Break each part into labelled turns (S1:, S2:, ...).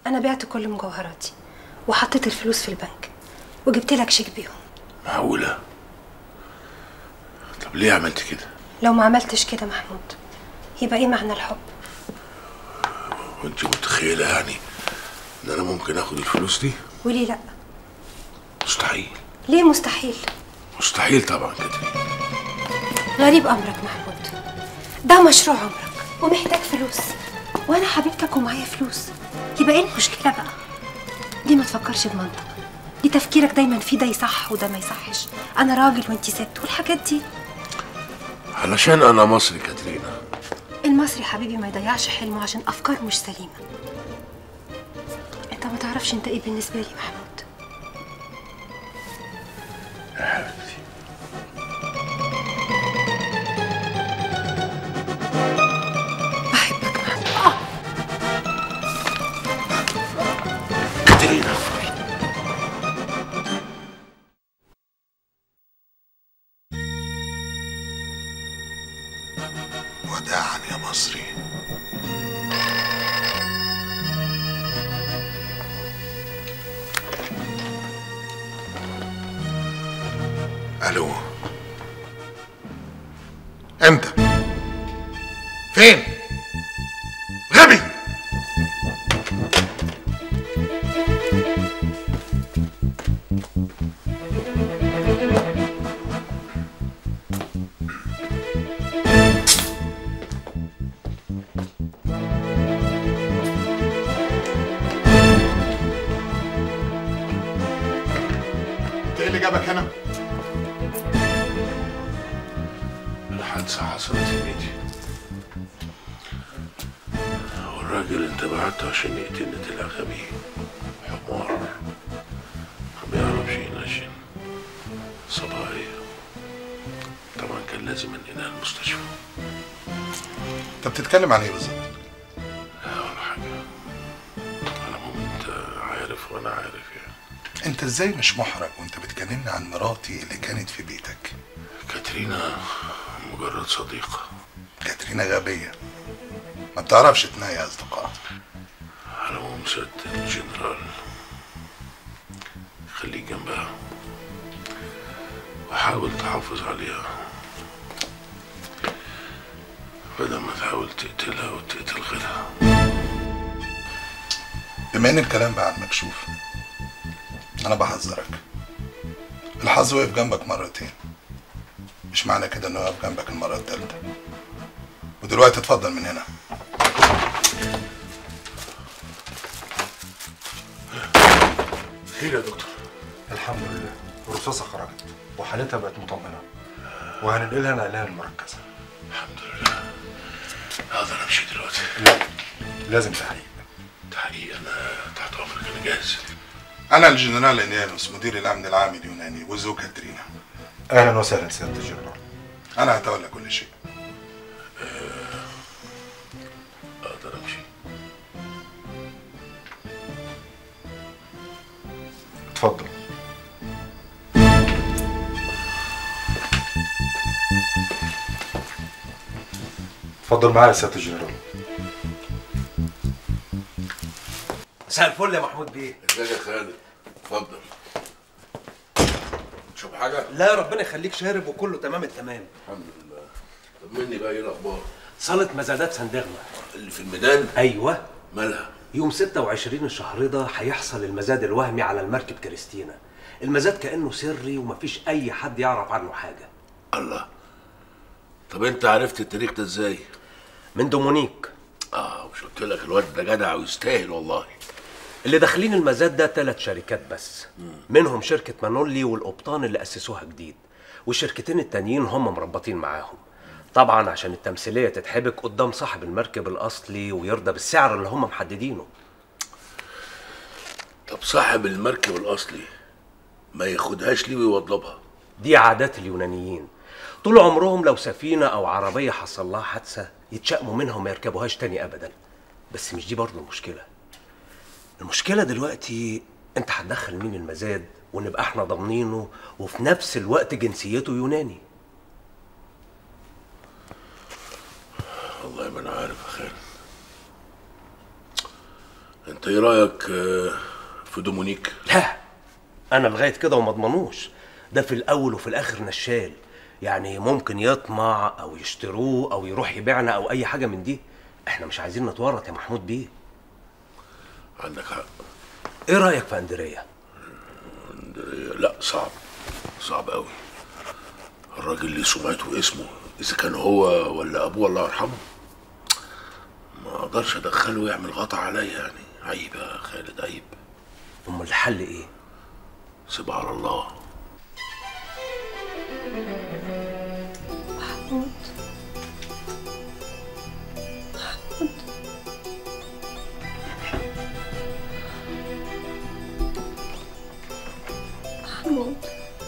S1: انا بعت كل مجوهراتي وحطيت الفلوس في البنك وجبت لك شيك بيهم
S2: معقولة طب ليه عملت كده
S1: لو ما عملتش كده محمود يبقى ايه معنى الحب
S2: وانت متخيلة يعني ان انا ممكن اخد الفلوس دي
S1: وليه لا
S2: مستحيل
S1: ليه مستحيل
S2: مستحيل طبعا كده
S1: غريب امرك محمود ده مشروع عمرك ومحتاج فلوس وانا حبيبتك ومعايا فلوس يبقى ايه المشكله بقى دي ما تفكرش بمنطق دي تفكيرك دايما في ده يصح وده ما يصحش انا راجل وانتي ست والحاجات دي
S2: علشان انا مصري كاترينا
S1: المصري حبيبي ما يضيعش حلمه عشان افكار مش سليمه انت ما تعرفش انت ايه بالنسبه لي محمود
S2: يا حبيبتي
S1: بحبك محمود
S2: كاترينا
S3: وداعا يا مصري الو انت فين غبي انت ايه اللي جابك هنا
S2: الحادثة حصلت في بيتي والراجل انت بعته عشان يقتلني طلع غبي حمار ما بيعرفش ينشن صبايا طبعا كان لازم انقلها المستشفى
S3: انت بتتكلم عن ايه بالظبط
S2: لا ولا حاجة على العموم انت عارف وانا عارف يعني
S3: انت ازاي مش محرج وانت بتكلمني عن مراتي اللي كانت في بيتك
S2: كاترينا مجرد صديقة
S3: كاترينا غبية ما بتعرفش تنهي اصدقائها
S2: على العموم سيادة الجنرال خليك جنبها وحاول تحافظ عليها بدل ما تحاول تقتلها وتقتل غيرها
S3: بما ان الكلام بقى عن مكشوف انا بحذرك الحظ وقف جنبك مرتين مش معنى كده انه يقف جنبك المرة التالتة ودلوقتي اتفضل من هنا
S2: خير يا دكتور
S4: الحمد لله الرصاصة خرجت وحالتها بقت مطمئنة وهننقلها نقلها المركزة
S2: الحمد لله اقدر امشي دلوقتي
S4: لا لازم تحقيق
S2: تحقيق انا تحت امرك انا جاهز
S3: انا الجنرال انيانوس مدير الامن العام اليوناني وزوج كاترينا
S4: أهلا وسهلا سيادة الجنرال
S3: انا هتولى كل شيء
S2: اقدر امشي
S4: اتفضل اتفضل معايا يا سيادة الجنرال
S5: مساء الفل يا محمود بيه
S2: ازيك يا خالد اتفضل تشوف حاجة
S5: لا ربنا يخليك شارب وكله تمام التمام
S2: الحمد لله طمني بقى ايه الاخبار
S5: صالة مزادات سندغمة
S2: اللي في الميدان
S5: ايوه
S2: مالها
S5: يوم 26 الشهر ده هيحصل المزاد الوهمي على المركب كريستينا المزاد كانه سري ومفيش اي حد يعرف عنه حاجه
S2: الله طب انت عرفت التاريخ ده ازاي
S5: من دومونيك
S2: اه مش قلت لك الواد ده جدع ويستاهل والله
S5: اللي داخلين المزاد ده ثلاث شركات بس منهم شركة مانولي والقبطان اللي أسسوها جديد والشركتين التانيين هم مربطين معاهم طبعا عشان التمثيلية تتحبك قدام صاحب المركب الأصلي ويرضى بالسعر اللي هم محددينه
S2: طب صاحب المركب الاصلي ما ياخدهاش ليه ويوضبها
S5: دي عادات اليونانيين طول عمرهم لو سفينة أو عربية حصل لها حادثة يتشائموا منها وما يركبوهاش تاني أبدا بس مش دي برضه المشكلة المشكلة دلوقتي أنت هتدخل مين المزاد ونبقى احنا ضامنينه وفي نفس الوقت جنسيته يوناني
S2: والله ما انا عارف يا خالد انت ايه رايك آه، في دومونيك
S5: لا انا لغايه كده وما اضمنوش ده في الاول وفي الاخر نشال يعني ممكن يطمع او يشتروه او يروح يبيعنا او اي حاجه من دي احنا مش عايزين نتورط يا محمود بيه
S2: عندك حق
S5: ايه رايك في اندريا
S2: لا صعب صعب قوي الراجل ليه سمعته واسمه اذا كان هو ولا ابوه الله يرحمه ما اقدرش ادخله يعمل غطا عليا يعني عيب يا خالد عيب
S5: امال الحل ايه
S2: سيبها على الله
S1: محمود محمود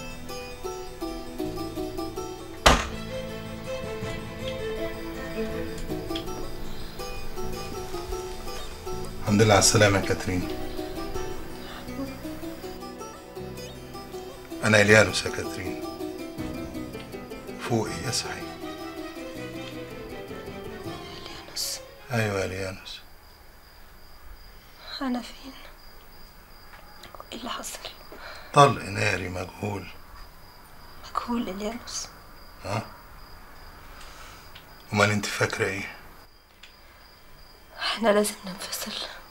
S3: الحمد لله على السلامة يا كاترين أنا إليانوس يا كاترين فوقي اصحي
S1: يانوس
S3: أيوة يا إليانوس
S1: أنا فين؟ إيه اللي حصل؟
S3: طلق ناري مجهول
S1: مجهول اليانوس
S3: أمال أنت فاكرة إيه؟
S1: احنا لازم ننفصل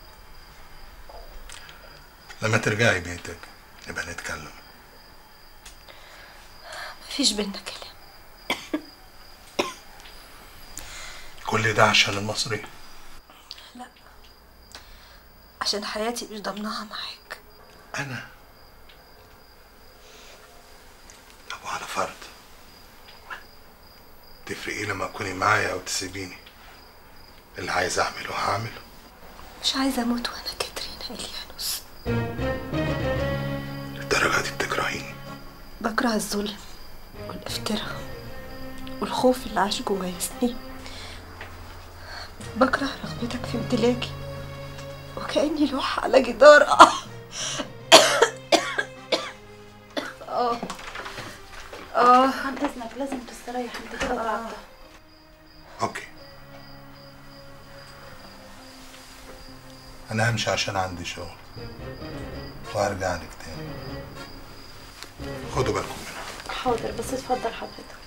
S3: لما ترجعي بيتك نبقى نتكلم
S1: مفيش بينا كلام
S3: كل ده عشان المصري
S1: عشان حياتي مش ضمنها معاك
S3: أنا طب وعلى فرض تفرق إيه لما تكوني معايا أو تسيبيني اللي عايز أعمله هعمله
S1: مش عايزة أموت وأنا كاترينا إليانوس
S3: للدرجة دي بتكرهيني
S1: بكره الظلم والافتراء والخوف اللي عاش جوايا سنين بكره رغبتك في امتلاكي وكأني لوحة على جدار آه. اه اه
S6: عن اذنك لازم تستريح انت كده تعبت
S3: أوكي أنا همشي عشان عندي شغل وهرجع لك تاني خدوا بالكم منها
S6: حاضر بس اتفضل حضرتك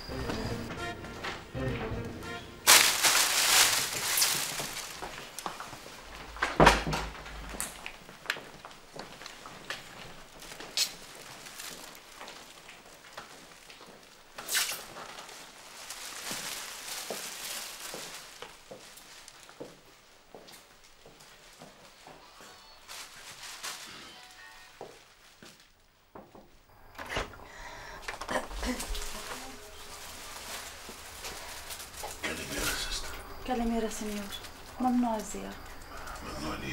S2: كلمة يا سيستر
S6: كلم يا سنيور ممنوع الزيارة
S2: ممنوع ليه؟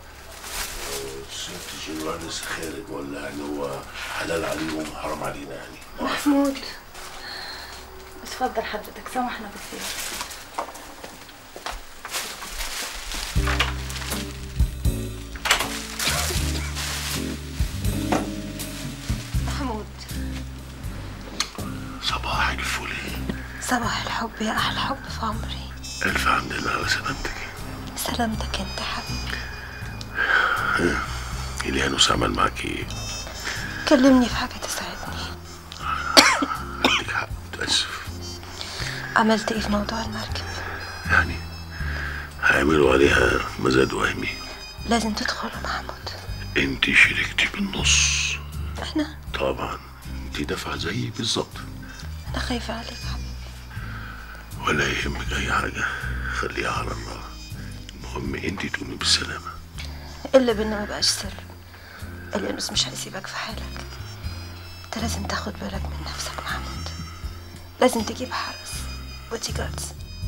S2: سيادة الجنرال لسه خارج ولا يعني هو حلال عليهم وحرام علينا يعني
S1: محمود
S6: اتفضل حضرتك سامحنا بالزيارة
S1: محمود
S2: صباح الفل
S1: صباح الحب يا أحلى حب في عمري
S2: ألف حمد لله على سلامتك
S1: سلامتك انت حبيبي
S2: إليانوس عمل معاك إيه؟
S1: كلمني في حاجة تساعدني
S2: عندك حق متأسف
S1: عملت ايه في موضوع المركب
S2: يعني هيعملوا عليها مزاد وهمي
S1: لازم تدخلوا محمود
S2: انت شاركتي بالنص
S1: انا
S2: طبعا انت دافعة زيي بالظبط
S1: انا خايفة عليك حبيبي
S2: ولا يهمك اي حاجة خليها على الله المهم انت تقومي بالسلامة
S1: اللي بينا ما بقاش سر اليانوس مش هيسيبك في حالك انت لازم تاخد بالك من نفسك محمود لازم تجيب حرس بودي جاردز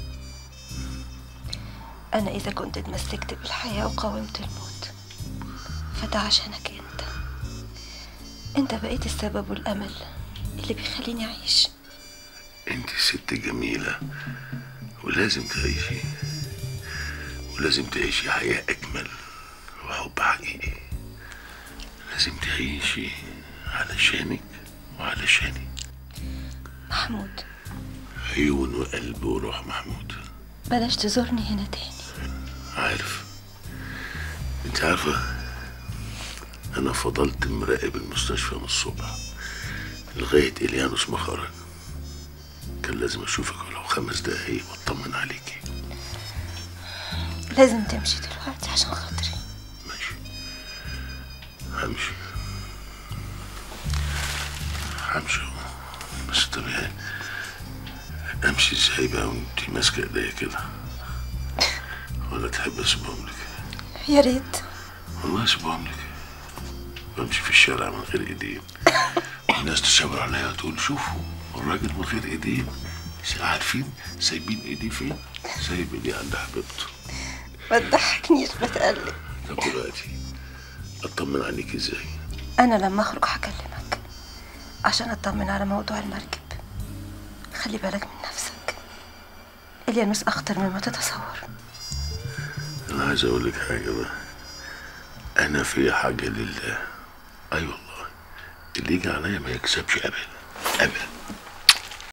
S1: انا اذا كنت اتمسكت بالحياة وقاومت الموت فده عشانك انت انت بقيت السبب والامل اللي بيخليني اعيش
S2: انت ست جميلة ولازم تعيشي ولازم تعيشي حياة أجمل وحب حقيقي لازم تعيشي علشانك وعلشاني
S1: محمود
S2: عيون وقلب وروح محمود
S1: بلاش تزورني هنا تاني
S2: عارف انت انت عارفة انا فضلت مراقب المستشفى من الصبح لغاية اليانوس ما خرج كان لازم اشوفك ولو خمس دقايق واطمن عليكي
S1: لازم تمشي دلوقتي عشان خاطري
S2: ماشي همشي همشي بس طب يعني امشي ازاي بقى وانتي ماسكه ايديا كده ولا تحب اسيبهم لك
S1: يا ريت
S2: والله اسيبهم لك بمشي في الشارع من غير ايدين الناس تشاور عليا وتقول شوفوا الراجل من غير ايدين عارفين سايبين ايديه فين سايب ايديه عند حبيبته
S1: ما تضحكنيش بتقلق
S2: طب دلوقتي اطمن عليك ازاي
S1: انا لما اخرج هكلمك عشان اطمن على موضوع المركب خلي بالك من نفسك اليانوس اخطر مما تتصور
S2: انا عايز اقول لك حاجه بقى انا في حاجه لله اي أيوة والله اللي يجي عليا ما يكسبش ابدا ابدا